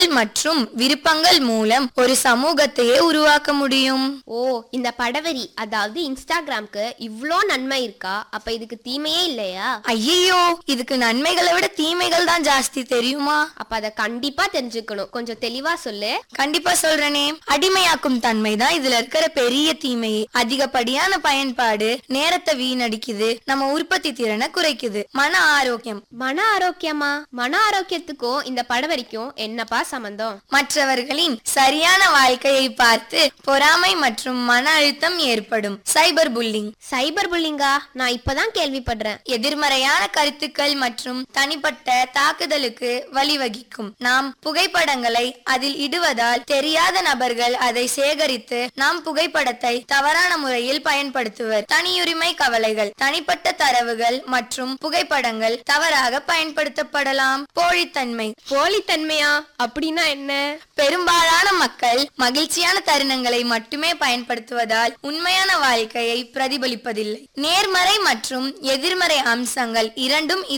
மற்றும் விருப்பங்கள் மூலம் ஒரு சமூகத்தையே உருவாக்க முடியும் ஓ இந்த படவரி அதாவது இன்ஸ்டாகிராம்க்கு இவ்ளோ நன்மை இருக்கா அப்ப இதுக்கு தீமையே இல்லையா ஐயையோ இதுக்கு நன்மைகளை விட தீமைகள் தான் ஜாஸ்தி தெரியுமா அப்ப அத கண்டிப்பா தெரிஞ்சுக்கணும் கொஞ்சம் தெளிவா சொல்லு கண்டிப்பா சொல்றேனே அடிமையாக்கும் தன்மை தான் இதுல இருக்கிற பெரிய தீமையே அதிகப்படியான பயன்பாடு நேரத்தை வீணடிக்குது நம்ம உற்பத்தி திறனை குறைக்குது மன ஆரோக்கியம் மன ஆரோக்கியமா மன ஆரோக்கியத்துக்கும் இந்த படவரிக்கும் என்னப்பா சம்பந்தம் மற்றவர்களின் சரியான வாழ்க்கையை பார்த்து பொறாமை மற்றும் மன அழுத்தம் ஏற்படும் சைபர் புல்லிங் சைபர் புல்லிங்கா நான் இப்பதான் கேள்விப்படுறேன் எதிர்மறையான கருத்துக்கள் மற்றும் தனிப்பட்ட தாக்குதலுக்கு வழிவகுக்கும் நாம் புகைப்படங்களை அதில் இடுவதால் தெரியாத நபர்கள் அதை சேகரித்து நாம் புகைப்படத்தை தவறான முறையில் பயன்படுத்துவர் தனியுரிமை கவலைகள் தனிப்பட்ட தரவுகள் மற்றும் புகைப்படங்கள் தவறாக பயன்படுத்தப்படலாம் போலித்தன்மை போலித்தன்மையா அப்படின்னா என்ன பெரும்பாலான மக்கள் மகிழ்ச்சியான தருணங்களை மட்டுமே பயன்படுத்துவதால் உண்மையான வாழ்க்கையை பிரதிபலிப்பதில்லை நேர்மறை மற்றும் எதிர்மறை அம்சங்கள் இரண்டும்